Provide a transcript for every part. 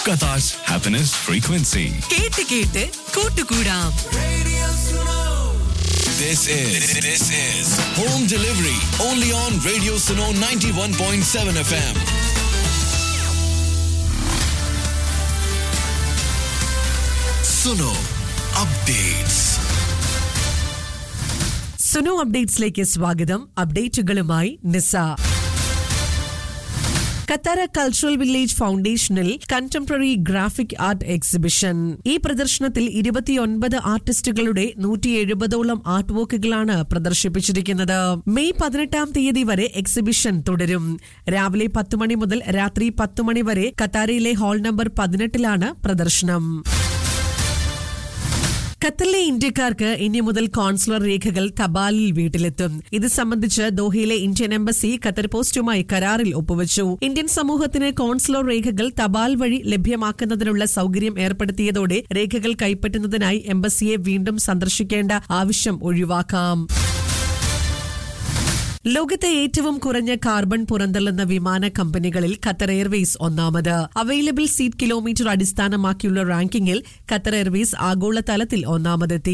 Qatar's happiness frequency. കേട്ട് കേട്ട് കൂട്ടുകൂടാം This is this is home delivery only on Radio Suno 91.7 FM. Suno updates. Suno അപ്ഡേറ്റ്സിലേക്ക് സ്വാഗതം അപ്ഡേറ്റുകളുമായി നിസ ഖത്തറ കൾച്ചറൽ വില്ലേജ് ഫൗണ്ടേഷനിൽ കണ്ടംപററി ഗ്രാഫിക് ആർട്ട് എക്സിബിഷൻ ഈ പ്രദർശനത്തിൽ ഇരുപത്തിയൊൻപത് ആർട്ടിസ്റ്റുകളുടെ നൂറ്റി എഴുപതോളം ആർട്ട് വർക്കുകളാണ് പ്രദർശിപ്പിച്ചിരിക്കുന്നത് മെയ് പതിനെട്ടാം തീയതി വരെ എക്സിബിഷൻ തുടരും രാവിലെ പത്ത് മണി മുതൽ രാത്രി പത്ത് മണി വരെ ഖത്താരയിലെ ഹാൾ നമ്പർ പതിനെട്ടിലാണ് പ്രദർശനം ഖത്തറിലെ ഇന്ത്യക്കാർക്ക് ഇനി മുതൽ കോൺസുലർ രേഖകൾ തപാലിൽ വീട്ടിലെത്തും ഇത് സംബന്ധിച്ച് ദോഹയിലെ ഇന്ത്യൻ എംബസി ഖത്തർ പോസ്റ്റുമായി കരാറിൽ ഒപ്പുവച്ചു ഇന്ത്യൻ സമൂഹത്തിന് കോൺസുലർ രേഖകൾ തപാൽ വഴി ലഭ്യമാക്കുന്നതിനുള്ള സൗകര്യം ഏർപ്പെടുത്തിയതോടെ രേഖകൾ കൈപ്പറ്റുന്നതിനായി എംബസിയെ വീണ്ടും സന്ദർശിക്കേണ്ട ആവശ്യം ഒഴിവാക്കാം ലോകത്തെ ഏറ്റവും കുറഞ്ഞ കാർബൺ പുറന്തള്ളുന്ന വിമാന കമ്പനികളിൽ ഖത്തർ എയർവേസ് ഒന്നാമത് അവൈലബിൾ സീറ്റ് കിലോമീറ്റർ അടിസ്ഥാനമാക്കിയുള്ള റാങ്കിങ്ങിൽ ഖത്തർ എയർവേസ് ആഗോളതലത്തിൽ ഒന്നാമതെത്തി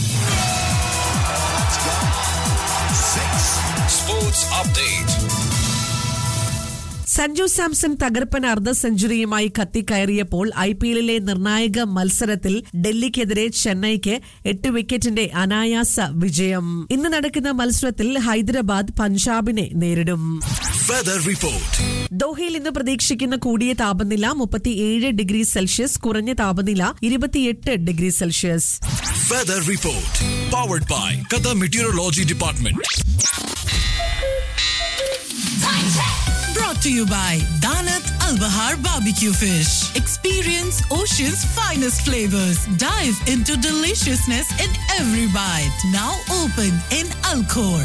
Sports update. സഞ്ജു സാംസൺ തകർപ്പൻ അർദ്ധ സെഞ്ചുറിയുമായി കത്തിക്കയറിയപ്പോൾ ഐ പി എല്ലിലെ നിർണായക മത്സരത്തിൽ ഡൽഹിക്കെതിരെ ചെന്നൈക്ക് എട്ട് വിക്കറ്റിന്റെ അനായാസ വിജയം ഇന്ന് നടക്കുന്ന മത്സരത്തിൽ ഹൈദരാബാദ് പഞ്ചാബിനെ നേരിടും Weather report. ദോഹയിൽ ഇന്ന് പ്രതീക്ഷിക്കുന്ന കൂടിയ താപനില മുപ്പത്തിയേഴ് ഡിഗ്രി സെൽഷ്യസ് കുറഞ്ഞ താപനില ഇരുപത്തിയെട്ട് degree Celsius Weather report. Powered by Qatar Meteorology Department. Brought to you by Danat Al Bahar Barbecue Fish. Experience ocean's finest flavors. Dive into deliciousness in every bite. Now open in Alcor.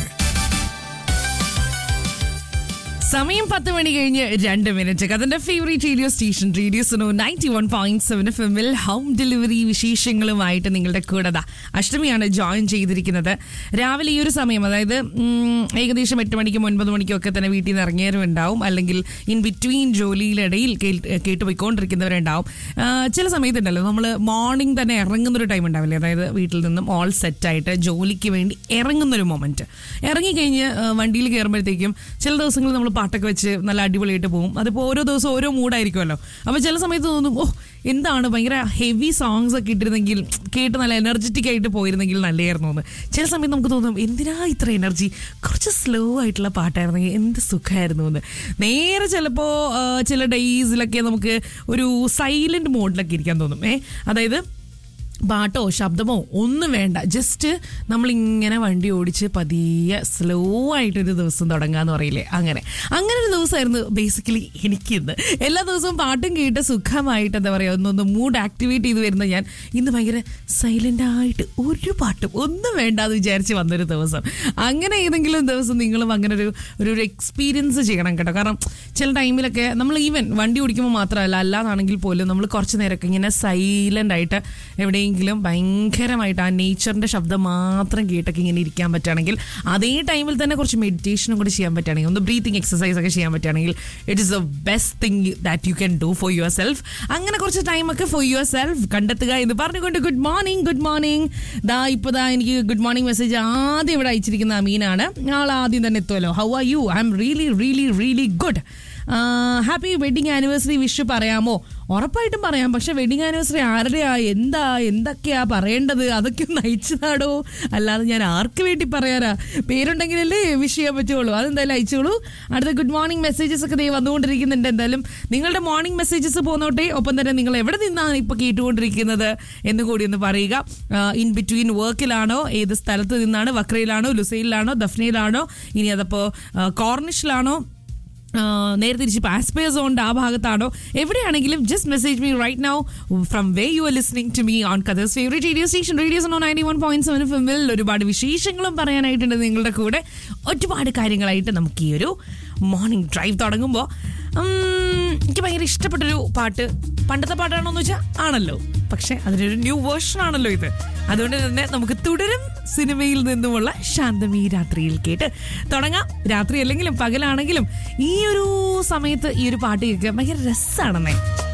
സമയം പത്ത് മണി കഴിഞ്ഞ് രണ്ട് minute അതിന്റെ favourite radio station radio Suno ninety one point seven F എമ്മിൽ home delivery വിശേഷങ്ങളുമായിട്ട് നിങ്ങളുടെ കൂടെ ദാ അഷ്ടമിയാണ് ജോയിൻ ചെയ്തിരിക്കുന്നത് രാവിലെ ഈ ഒരു സമയം അതായത് ഉം, ഏകദേശം എട്ട് മണിക്കും ഒൻപത് മണിക്കും ഒക്കെ തന്നെ വീട്ടിൽ നിന്ന് ഇറങ്ങിയവരുണ്ടാവും അല്ലെങ്കിൽ ഇൻ ബിറ്റ്വീൻ ജോലിയിലിടയിൽ കേൾ- കേട്ട് പോയിക്കൊണ്ടിരിക്കുന്നവരുണ്ടാവും ആ, ചില സമയത്തുണ്ടല്ലോ നമ്മൾ മോർണിംഗ് തന്നെ ഇറങ്ങുന്നൊരു ടൈം ഉണ്ടാവില്ലേ അതായത് വീട്ടിൽ നിന്നും ഓൾ സെറ്റായിട്ട് ജോലിക്ക് വേണ്ടി ഇറങ്ങുന്നൊരു മൊമെന്റ് ഇറങ്ങിക്കഴിഞ്ഞ് ആ, വണ്ടിയിൽ കയറുമ്പോഴത്തേക്കും ചില ദിവസങ്ങളിൽ നമ്മൾ പാട്ടൊക്കെ വെച്ച് നല്ല അടിപൊളിയായിട്ട് പോകും അതിപ്പോൾ ഓരോ ദിവസം ഓരോ മൂഡായിരിക്കുമല്ലോ അപ്പോൾ ചില സമയത്ത് തോന്നും ഓ എന്താണ് ഭയങ്കര ഹെവി സോങ്സ് ഒക്കെ ഇട്ടിരുന്നെങ്കിൽ കേട്ട് നല്ല എനർജറ്റിക് ആയിട്ട് പോയിരുന്നെങ്കിൽ നല്ലതായിരുന്നു എന്ന് ചില സമയത്ത് നമുക്ക് തോന്നും എന്തിനാ ഇത്ര എനർജി കുറച്ച് സ്ലോ ആയിട്ടുള്ള പാട്ടായിരുന്നെങ്കിൽ എന്ത് സുഖമായിരുന്നു എന്ന് നേരെ ചിലപ്പോൾ ചില ഡേയ്സിലൊക്കെ നമുക്ക് ഒരു സൈലന്റ് മോഡിലൊക്കെ ഇരിക്കാൻ തോന്നും ഏ അതായത് പാട്ടോ ശബ്ദമോ ഒന്നും വേണ്ട ജസ്റ്റ് നമ്മളിങ്ങനെ വണ്ടി ഓടിച്ച് പതിയെ സ്ലോ ആയിട്ടൊരു ദിവസം തുടങ്ങാന്ന് പറയില്ലേ അങ്ങനെ അങ്ങനെ ഒരു ദിവസമായിരുന്നു ബേസിക്കലി എനിക്കിന്ന് എല്ലാ ദിവസവും പാട്ടും കേട്ട് സുഖമായിട്ട് എന്താ പറയുക ഒന്നൊന്ന് മൂഡ് ആക്ടിവേറ്റ് ചെയ്ത് വരുന്ന ഞാൻ ഇന്ന് ഭയങ്കര സൈലന്റ് ആയിട്ട് ഒരു പാട്ടും ഒന്നും വേണ്ട എന്ന് വിചാരിച്ച് വന്നൊരു ദിവസം അങ്ങനെ ഏതെങ്കിലും ദിവസം നിങ്ങളും അങ്ങനെ ഒരു ഒരു ഒരു എക്സ്പീരിയൻസ് ചെയ്യണം കേട്ടോ കാരണം ചില ടൈമിലൊക്കെ നമ്മൾ ഈവൻ വണ്ടി ഓടിക്കുമ്പോൾ മാത്രമല്ല അല്ലാതാണെങ്കിൽ പോലും നമ്മൾ കുറച്ച് നേരമൊക്കെ ഇങ്ങനെ സൈലന്റ് ആയിട്ട് എവിടെയെങ്കിലും ഭയങ്കരമായിട്ട് ആ നേച്ചറിന്റെ ശബ്ദം മാത്രം കേട്ടൊക്കെ ഇങ്ങനെ ഇരിക്കാൻ പറ്റുകയാണെങ്കിൽ അതേ ടൈമിൽ തന്നെ കുറച്ച് മെഡിറ്റേഷനും കൂടി ചെയ്യാൻ പറ്റുകയാണെങ്കിൽ ഒന്ന് ബ്രീത്തിങ് എക്സസൈസ് ഒക്കെ ചെയ്യാൻ പറ്റുകയാണെങ്കിൽ it is the best thing that you can do for yourself അങ്ങനെ കുറച്ച് ടൈമൊക്കെ ഫോർ യുവർ സെൽഫ് കണ്ടെത്തുക എന്ന് പറഞ്ഞുകൊണ്ട് ഗുഡ് മോർണിംഗ് ഗുഡ് മോർണിംഗ് ദാ ഇപ്പോൾ ദാ എനിക്ക് ഗുഡ് മോർണിംഗ് മെസ്സേജ് ആദ്യം ഇവിടെ അയച്ചിരിക്കുന്ന അമീനാണ് ആൾ ആദ്യം തന്നെ എത്തുമല്ലോ how are you I'm really really really good happy wedding anniversary wish പറയാമോ ഉറപ്പായിട്ടും പറയാം പക്ഷെ വെഡിങ് ആനിവേഴ്സറി ആരുടെയാ എന്താ എന്തൊക്കെയാ പറയേണ്ടത് അതൊക്കെ ഒന്ന് അയച്ചതാടോ അല്ലാതെ ഞാൻ ആർക്ക് വേണ്ടി പറയാനാ പേരുണ്ടെങ്കിലല്ലേ വിഷ് ചെയ്യാൻ പറ്റുള്ളൂ അതെന്തായാലും അയച്ചോളൂ അടുത്ത ഗുഡ് മോർണിംഗ് മെസ്സേജസ് ഒക്കെ ദേ വന്നുകൊണ്ടിരിക്കുന്നുണ്ട് എന്തായാലും നിങ്ങളുടെ മോർണിംഗ് മെസ്സേജസ് പോന്നോട്ടെ ഒപ്പം തന്നെ നിങ്ങൾ എവിടെ നിന്നാണ് ഇപ്പൊ കേട്ടുകൊണ്ടിരിക്കുന്നത് എന്ന് കൂടി ഒന്ന് പറയുക ഇൻ ബിറ്റ്വീൻ വർക്കിലാണോ ഏത് സ്ഥലത്ത് നിന്നാണ് വക്രയിലാണോ ലുസൈലിലാണോ ദഫ്നയിലാണോ ഇനി അതപ്പോ കോർണിഷിലാണോ നേരെ തിരിച്ച് പാസ്പേർ സോണിന്റെ ആ ഭാഗത്താണോ എവിടെയാണെങ്കിലും just message me right now from where you are listening to me on Qatar's favourite radio station radio Suno ninety one point seven ഫിമിൽ ഒരുപാട് വിശേഷങ്ങളും പറയാനായിട്ടുണ്ട് നിങ്ങളുടെ കൂടെ ഒരുപാട് കാര്യങ്ങളായിട്ട് നമുക്ക് ഈ ഒരു മോർണിംഗ് ഡ്രൈവ് തുടങ്ങുമ്പോൾ എനിക്ക് ഭയങ്കര ഇഷ്ടപ്പെട്ടൊരു പാട്ട് പണ്ടത്തെ പാട്ടാണോ എന്ന് വെച്ചാൽ ആണല്ലോ പക്ഷെ അതിനൊരു ന്യൂ വേർഷൻ ആണല്ലോ ഇത് അതുകൊണ്ട് തന്നെ നമുക്ക് തുടരും സിനിമയിൽ നിന്നുമുള്ള ശാന്തമീ രാത്രിയിൽ കേട്ട് തുടങ്ങാം രാത്രി അല്ലെങ്കിലും പകലാണെങ്കിലും ഈ ഒരു സമയത്ത് ഈ ഒരു പാട്ട് കേൾക്കുക ഭയങ്കര രസമാണെന്നേ